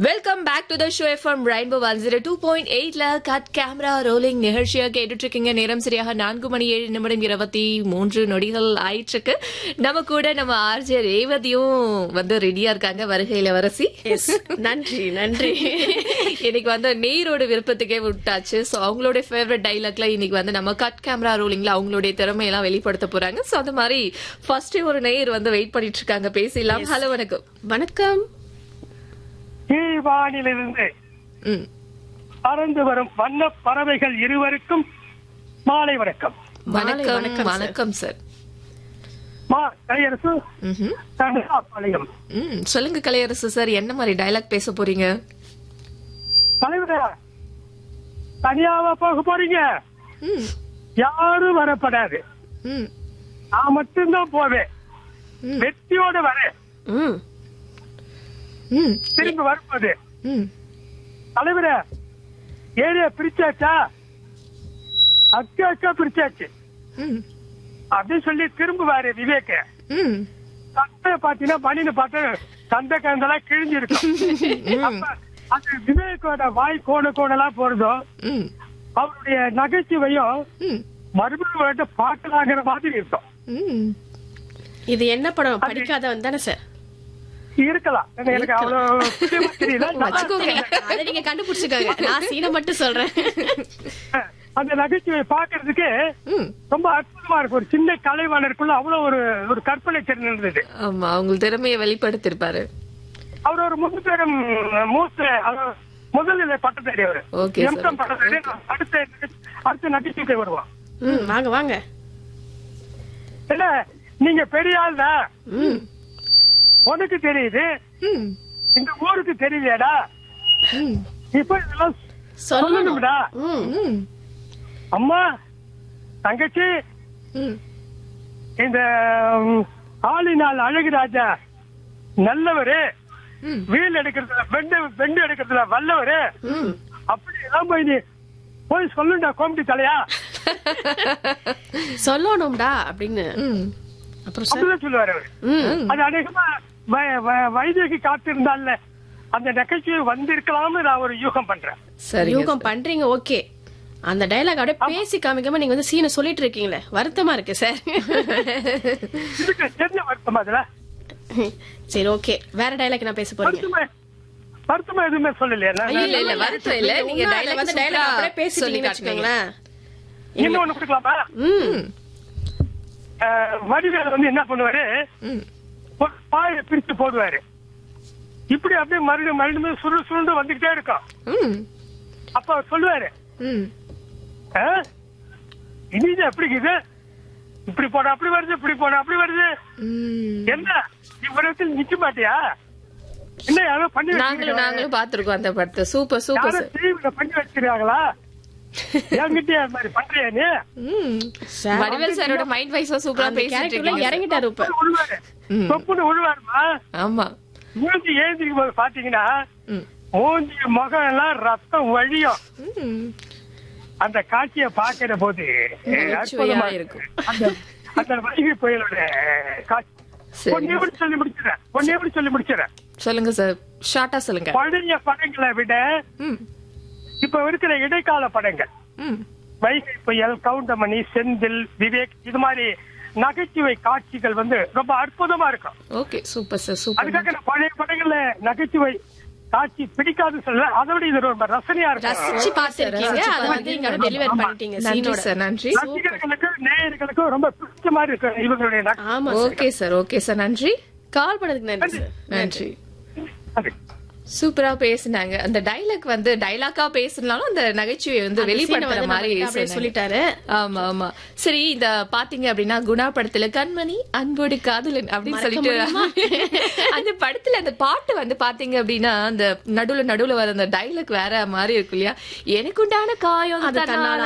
Welcome back to the show FM rainbow one zero two point எயிட்ல cut camera rolling நிகழ்ச்சியா கேட்டுட்டு இருக்கீங்க நேரம் சரியாக நான்கு மணி ஏழு நிமிடம் இருபத்தி மூன்று நொடிகள் ஆயிட்டு இருக்கு நம்ம கூட நம்ம ஆர்ஜே ரேவதியும் வந்து ரெடியா இருக்காங்க வருகையில வரசி எஸ் நன்றி நன்றி இன்னைக்கு வந்து நேரோட விருப்பத்துக்கே விட்டாச்சு சோ அவங்களோட ஃபேவரட் டைலாக்ல இன்னைக்கு வந்து நம்ம கட் கேமரா ரோலிங்ல அவங்களுடைய திறமையெல்லாம் வெளிப்படுத்த போறாங்க சோ அந்த மாதிரி ஃபர்ஸ்ட் ஒரு நேர் வந்து வெயிட் பண்ணிட்டு இருக்காங்க பேசலாம் ஹலோ வணக்கம் வணக்கம் கீழ்வானிலிருந்து ம் பறந்து வரும் வண்ண பறவைகள் இருவருக்கும் மாலை வணக்கம் வணக்கம் வணக்கம், sir. வணக்கம் சார் மா கலையரசு ம்ஹும். பாளையம் ம் சொல்லுங்க கலையரசு சார் என்ன மாதிரி டயலாக் பேச போறீங்க தலைவரே தனியாவா போக போறீங்க ம் யாரும் வரப்படாது ம் நான் மட்டும்தான் போவேன் ம். வெற்றியோட வரேன் ம் ம் திரும்பி வரும்போது ம் தலைவரே ஏரியா பிரிச்சாச்சா அக்கா அக்கா பிரிச்சாச்சு ம் அப்படின்னு சொல்லி திரும்புவாரு விவேக் ம் சட்டை பாத்தீங்கன்னா பனின்னு பார்த்து சண்டை கந்தெல்லாம் கிழிஞ்சிருக்கும் அப்ப அந்த விவேக்கோட வாய் கோண கோணெல்லாம் போறதும் ம் அவருடைய நகைச்சுவையும் ம் மறுபடியும் பார்க்கலாங்கிற மாதிரி இருக்கும் ம் இது என்ன படம் படிக்காதவன் தானே சார் இருக்கலாம் ஏன்னா எனக்கு அவ்வளவு துல்லியமா தெரியல வச்சுக்கோங்க அதை நீங்க கண்டுபிடிச்சிருக்காங்க நான் சீனை மட்டும் சொல்றேன் அந்த நகைச்சுவை பாக்குறதுக்கு ம் ரொம்ப அற்புதமா இருக்கும் ஒரு சின்ன கலைவாணருக்குள்ள அவ்வளவு ஒரு ஒரு கற்பனை திறன் இருந்தது ஆமா அவங்க திறமையை வெளிப்படுத்திருப்பாரு அவர் ஒரு முதுபெரும் மூத்த அதாவது முதல்நிலை பட்டதாரி அவரு Okay, sir. எம்கம் பட்டதாரி அடுத்த அடுத்த நகைச்சுவை வருவோம் ம் வாங்க வாங்க இல்ல நீங்க பெரிய ஆள் தான் ம் உனக்கு தெரியுது ம் இந்த ஊருக்கு தெரியலையாடா ம் இப்ப இதெல்லாம் சொல்லணும் சொல்லணும்டா ம் ம் அம்மா தங்கச்சி ம் இந்த ம், ஆளினால் அழகு ராஜா நல்லவரு ம் வீல் எடுக்கிறதுல பெண்டு பெண்டு எடுக்கிறதுல வல்லவரு ம் அப்படி எல்லாம் போய் நீ போய் சொல்லுண்டா கோமட்டி தலையா சொல்லணும்டா அப்படின்னு ம் அப்புறம் சார் அப்படிதான் சொல்லுவாரு அவரு ம் அது அநேகமா வ- வ- வைத்தியக்கு காத்திருந்தால அந்த நகைச்சுவை வந்திருக்கலாம்னு நான் ஒரு யூகம் பண்றேன் சரிங்க யூகம் பண்றீங்க ஓகே அந்த டயலாக் அப்படியே பேசி காமிக்காம நீங்க வந்து சீனை சொல்லிட்டு இருக்கீங்களே வருத்தமா இருக்கு சார் இதுக்கு தெரிஞ்ச வருத்தமா அதுல சரி ஓகே வேற டயலாக் நான் பேச போறீங்க வருத்தமா வருத்தமா எதுவுமே சொல்லலையா நான்? இல்ல இல்ல வருத்தம் இல்ல நீங்க ஒண்ணும் இல்ல, dialogue வந்து சூப்பரா டயலாக் அப்படியே சொல்லி பேசிட்டீங்கன்னு காட்டுனீங்க. வச்சுக்கோங்களேன் இன்னொன்னு கொடுக்கலாமா ம் அஹ், வடிவேலு வந்து என்ன பண்ணுவாரு ம் ஒரு பாயை பிரிச்சு போடுவாரு இப்படி அப்படியே மறுபடியும் மறுபடியும் சுருள் சுருண்டு வந்துகிட்டே இருக்கும் ம் அப்ப அவர் சொல்லுவாரு ம் "ஆ? இனிது எப்படி இருக்குது இப்படி போட அப்படி வருது இப்படி போட அப்படி வருது ம் என்ன இவ்வளவுத்தில் நிக்க மாட்டியா என்ன யாரோ பண்ணி நாங்களும் வச்சிருக்காங்க. நாங்களும் பாத்துருக்கோம் அந்த படத்தை சூப்பர் சூப்பர் யாரோ சார் டிவில பண்ணி வச்சிருக்காங்களா என்கிட்ட அது மாதிரி பண்றியா நீ ம் சார் வடிவேல் சாரோட மைண்ட் வைஸா சூப்பரா அந்த பேசிட்டு கேரக்டர்ல இருக்கீங்க இறங்கிட்டாரு இப்ப உழுவாரு ம். தொப்புன்னு உழுவாருமா ஆமா மூஞ்சி ஏந்திக்கும் போது பாத்தீங்கன்னா ம் மூஞ்சி முகம் எல்லாம் ரத்தம் வழியும் ம் அந்த காட்சியை பாக்குற போது நகைச்சுவையா அற்புதமா இருக்கும். அந்த அந்த வைகை புயலோட காட்சி சரி ஒன்னே எப்படி சொல்லி முடிச்சிடறேன் ஒன்னே எப்படி சொல்லி முடிச்சிடறேன் சொல்லுங்க சார் ஷார்ட்டா சொல்லுங்க பழைய படங்களை விட ம் இப்ப இருக்கிற இடைக்கால படங்கள் ம் வைகை புயல் கவுண்டமணி செந்தில் விவேக் இது மாதிரி நகைச்சுவை காட்சிகள் வந்து ரொம்ப அற்புதமா இருக்கும் ஓகே சூப்பர் சார் சூப்பர் அதுக்காக நான் பழைய படங்கள்ல நகைச்சுவை காட்சி பிடிக்காதுன்னு சொல்ல அதை விட இது ரொம்ப ரசனையா இருக்கும் ரசிச்சு பார்த்திருக்கீங்க அதை வந்து இங்க டெலிவர் பண்ணிட்டீங்க நன்றி சீனோட சார் நன்றி ரசிகர்களுக்கு நேயர்களுக்கும் ரொம்ப பிடிச்ச மாதிரி இருக்கும் இவங்களுடைய நகை- ஆமா sir okay sir okay sir நன்றி கால் பண்ணதுக்கு நன்றி சார் நன்றி அது. சூப்பரா பேசினாங்க அந்த டைலாக் வந்து டைலாக்கா பேசினாலும் அந்த நகைச்சுவை வந்து அந்த வெளிப்படுத்துற scene வந்து மாதிரி நமக்கு அப்படியே சொன்னாங்க. சொல்லிட்டாரு. ஆமா ஆமா சரி இந்த பாத்தீங்க அப்படின்னா குணா படத்துல கண்மணி அன்போடு காதலன் அப்படின்னு மறக்க சொல்லிட்டு அந்த படத்துல அந்த பாட்டு வந்து பாத்தீங்க அப்படின்னா அந்த நடுவுல நடுவுல வர அந்த டைலாக் வேற மாதிரி இருக்கும் இல்லையா எனக்கு உண்டான காயம் அது தன்னால தன்னால